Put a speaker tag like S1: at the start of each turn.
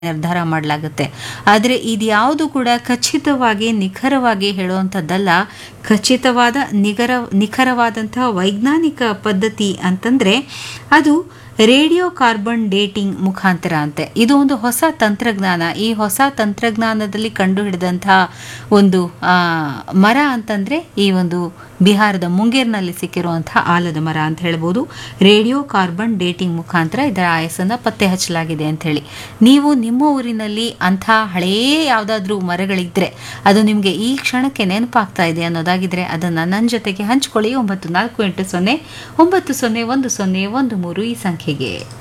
S1: ನಿರ್ಧಾರ ಮಾಡಲಾಗುತ್ತೆ ಆದರೆ ಇದ್ಯಾವುದು ಕೂಡ ಖಚಿತವಾಗಿ ನಿಖರವಾಗಿ ಹೇಳುವಂಥದ್ದಲ್ಲ ಖಚಿತವಾದ ನಿಖರ ನಿಖರವಾದಂತಹ ವೈಜ್ಞಾನಿಕ ಪದ್ಧತಿ ಅಂತಂದರೆ ಅದು ರೇಡಿಯೋ ಕಾರ್ಬನ್ ಡೇಟಿಂಗ್ ಮುಖಾಂತರ ಅಂತೆ ಇದು ಒಂದು ಹೊಸ ತಂತ್ರಜ್ಞಾನ ಈ ಹೊಸ ತಂತ್ರಜ್ಞಾನದಲ್ಲಿ ಕಂಡುಹಿಡಿದಂತಹ ಒಂದು ಆ, ಮರ ಅಂತಂದರೆ ಈ ಒಂದು ಬಿಹಾರದ ಮುಂಗೇರ್ನಲ್ಲಿ ಸಿಕ್ಕಿರುವಂತಹ ಆಲದ ಮರ ಅಂತ ಹೇಳ್ಬೋದು ರೇಡಿಯೋ ಕಾರ್ಬನ್ ಡೇಟಿಂಗ್ ಮುಖಾಂತರ ಇದರ ಆಯಸ್ಸನ್ನು ಪತ್ತೆ ಹಚ್ಚಲಾಗಿದೆ ಅಂತ ಹೇಳಿ ನೀವು ನಿಮ್ಮ ಊರಿನಲ್ಲಿ ಅಂಥ ಹಳೆಯ ಯಾವುದಾದ್ರೂ ಮರಗಳಿದ್ದರೆ ಅದು ನಿಮಗೆ ಈ ಕ್ಷಣಕ್ಕೆ ನೆನಪಾಗ್ತಾ ಇದೆ ಅನ್ನೋದಾಗಿದ್ರೆ ಅದನ್ನು ನನ್ನ ಜೊತೆಗೆ ಹಂಚ್ಕೊಳ್ಳಿ ಒಂಬತ್ತು ನಾಲ್ಕು ಎಂಟು ಸೊನ್ನೆ ಒಂಬತ್ತು ಸೊನ್ನೆ ಒಂದು ಸೊನ್ನೆ ಒಂದು ಮೂರು ಈ ಸಂಖ್ಯೆಗೆ